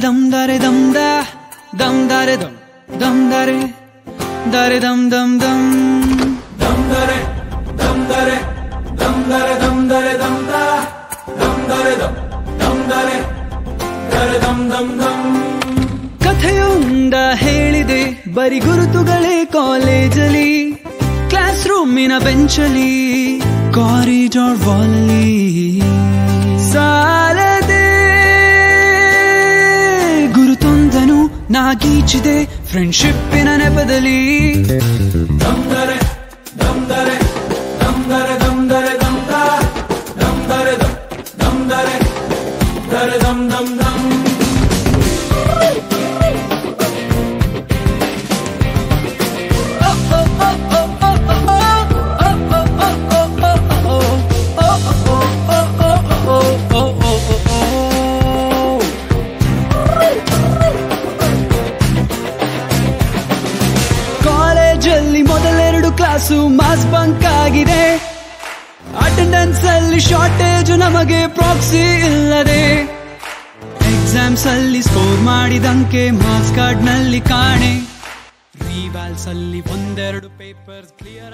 ದಮ್ ದಾರೆ ದಮ್ ದಾ ದಮ್ ದಾರೆ ದಮ್ ದಮ್ ದಾರೆ ದಾರೆ ದಮ್ ದಮ್ ದಮ್ ದಮ್ ದಾರೆ ದಮ್ ದಾರೆ ದಮ್ ದಾರೆ ದಮ್ ದಾರೆ ದಮ್ ದಾ ದಮ್ ದಾರೆ ದಮ್ ದಮ್ ದಾರೆ ದಾರೆ ದಮ್ ದಮ್ ದಮ್ ಕಥೆಯೊಂದ ಹೇಳಿದೆ ಬರಿ ಗುರುತುಗಳೇ ಕಾಲೇಜಲ್ಲಿ ಕ್ಲಾಸ್ ರೂಮಿನ ಬೆಂಚಲಿ ಕಾರಿಡಾರ್ ವಾಲಲ್ಲಿ ಸಾಲದೆ ಗುರುತೊಂದನು ನಾಗೀಚಿದೆ ಫ್ರೆಂಡ್ಶಿಪ್ಪಿನ ನೆಪದಲ್ಲಿ ದಮ್ದರೆ ದಮ್ದರೆ ದಮ್ದರೆ ದಮ್ದರೆ ದಮ್ದ ದಮ್ದರೆ ದಮ್ ದಮ್ದರೆ ದರೆ ದಮ್ ದಮ್ ದಮ್ ಕಾಲೇಜಲ್ಲಿ ಮೊದಲೆರಡು ಕ್ಲಾಸು ಮಾಸ್ ಬಂಕ್ ಆಗಿದೆ ಅಟೆಂಡೆನ್ಸ್ ಅಲ್ಲಿ ಶಾರ್ಟೇಜ್ ನಮಗೆ ಪ್ರಾಕ್ಸಿ ಇಲ್ಲದೆ ಎಕ್ಸಾಮ್ಸ್ ಅಲ್ಲಿ ಸ್ಕೋರ್ ಮಾಡಿದಂಕೆ ಮಾರ್ಕ್ಸ್ ಕಾರ್ಡ್ ನಲ್ಲಿ ಕಾಣೆ ರಿವಾಲ್ಸ್ ಅಲ್ಲಿ ಒಂದೆರಡು ಪೇಪರ್ಸ್ ಕ್ಲಿಯರ್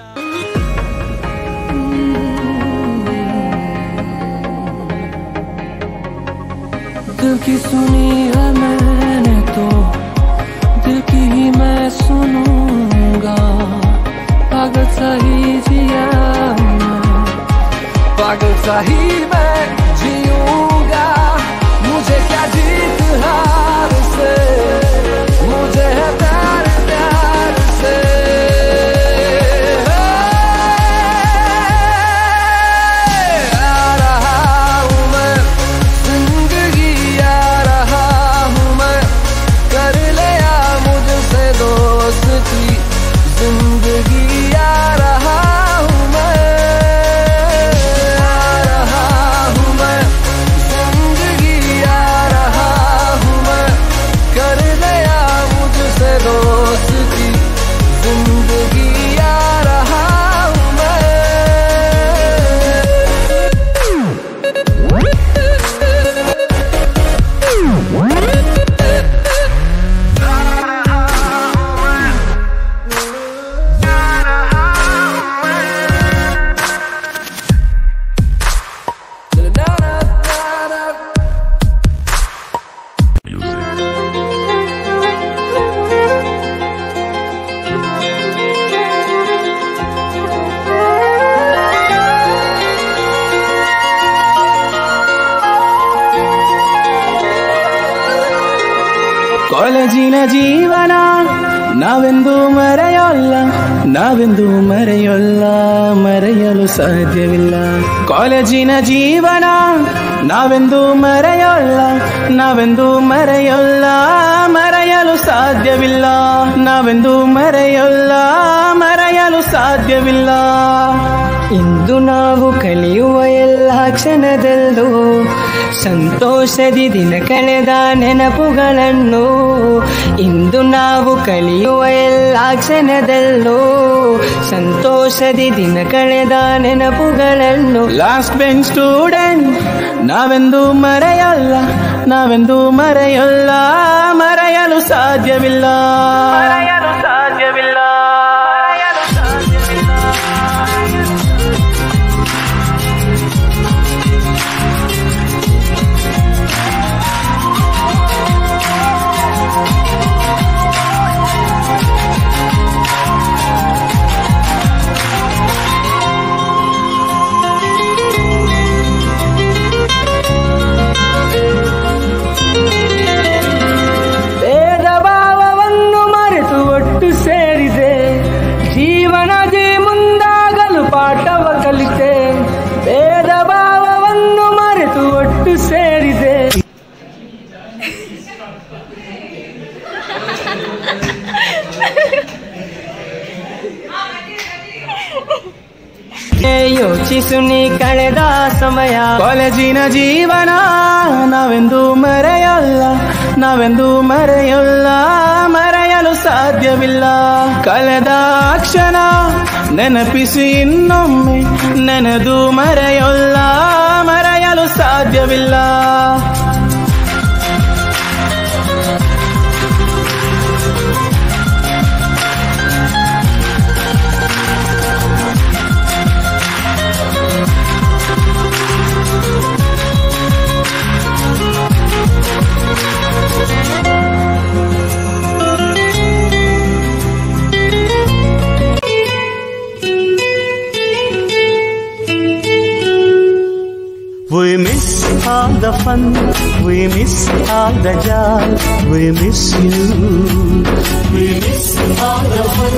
दिल की सुनी है मैंने तो दिल की ही मैं सुनूंगा पागल सही जिया मैं पागल सही मैं जीऊंगा मुझे क्या जीत हार से मुझे है प्यार प्यार से आ रहा हूँ मैं जिंदगी आ रहा हूँ मैं कर लिया मुझसे दोस्ती जिंदगी आ रहा हूँ मैं आ रहा हूँ मैं जिंदगी आ रहा हूँ मैं कर लिया मुझसे दोस्ती जिंदगी आ रहा हूँ मैं ಕಾಲೇಜಿನ ಜೀವನ ನಾವೆಂದು ಮರೆಯೋಲ್ಲ ನಾವೆಂದು ಮರೆಯೋಲ್ಲ ಮರೆಯಲು ಸಾಧ್ಯವಿಲ್ಲ ಕಾಲೇಜಿನ ಜೀವನ ನಾವೆಂದು ಮರೆಯೋಲ್ಲ ನಾವೆಂದು ಮರೆಯೋಲ್ಲ ಮರೆಯಲು ಸಾಧ್ಯವಿಲ್ಲ ನಾವೆಂದು ಮರೆಯೋಲ್ಲ ಮರೆಯಲು ಸಾಧ್ಯವಿಲ್ಲ ಇಂದು ನಾವು ಕಲಿಯುವ ಎಲ್ಲ ಕ್ಷಣದಲ್ಲೂ ಸಂತೋಷದಿ ದಿನ ಕಳೆದ ನೆನಪುಗಳನ್ನು ಇಂದು ನಾವು ಕಲಿಯುವ ಎಲ್ಲ ಕ್ಷಣದಲ್ಲೂ ಸಂತೋಷದಿ ದಿನ ಕಳೆದ ನೆನಪುಗಳನ್ನು ಲಾಸ್ಟ್ ಬೆಂಚ್ ಸ್ಟೂಡೆಂಟ್ ನಾವೆಂದು ಮರೆಯಲ್ಲ ನಾವೆಂದು ಮರೆಯಲ್ಲ ಮರೆಯಲು ಸಾಧ್ಯವಿಲ್ಲ ಮರೆಯಲು ಸಾಧ್ಯವಿಲ್ಲ ಭೇದ ಭಾವವನ್ನು ಮರೆತು ಒಟ್ಟು ಸೇರಿದೆ ಜೀವನದಿ ಮುಂದಾಗಲು ಪಾಠವ ಕಲಿತೆ ಭೇದ ಭಾವವನ್ನು ಮರೆತು ಒಟ್ಟು ಸೇರಿದೆ ಯೋಚಿಸು ನೀ ಕಳೆದ ಸಮಯ ಕಾಲೇಜಿನ ಜೀವನ ನಾವೆಂದು ಮರೆಯಲ್ಲ ನಾವೆಂದು ಮರೆಯಲ್ಲ ಮರೆಯಲು ಸಾಧ್ಯವಿಲ್ಲ ಕಳೆದ ಕ್ಷಣ ನೆನಪಿಸಿ ಇನ್ನೊಮ್ಮೆ ನೆನೆದು ಮರೆಯಲ್ಲ ಮರೆಯಲು ಸಾಧ್ಯವಿಲ್ಲ all the fun. We miss all the joy. We miss you. We miss all the fun.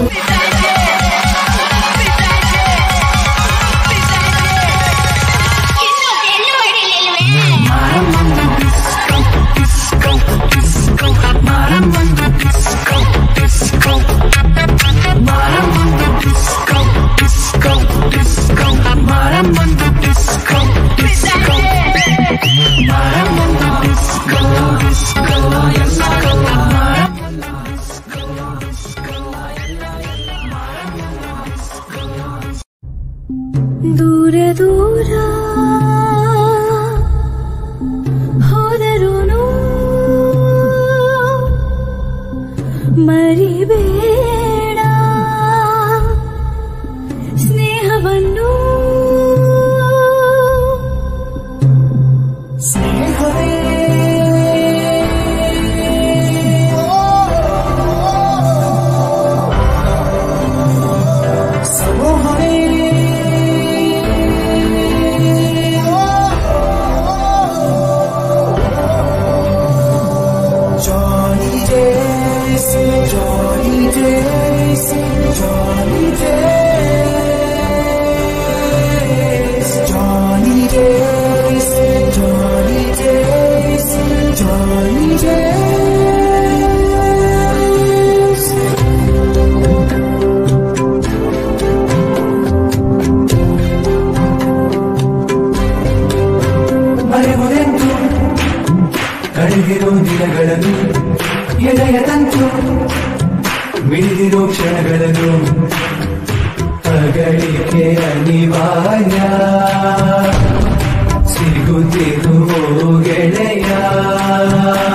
ದೂರ ದೂರ ಹೋದರೂನು ಮರಿಬೇಡ ಸ್ನೇಹವನ್ನು Johnny Days, Johnny Days, Johnny Days, Johnny Days, Johnny Days, Johnny Days. ಮರೆಯುವುದೆಂದು ಕಳೆದಿರೋ ದಿನಗಳನ್ನು ಎದೆಯ ತಂತು ಮಿಡಿದಿರೋ ಕ್ಷಣಗಳನ್ನು ಅಗಳಿಕೆ ಅನಿವಾರ್ಯ ಸಿಗುತ್ತಿರುವೋ ಗೆಳೆಯ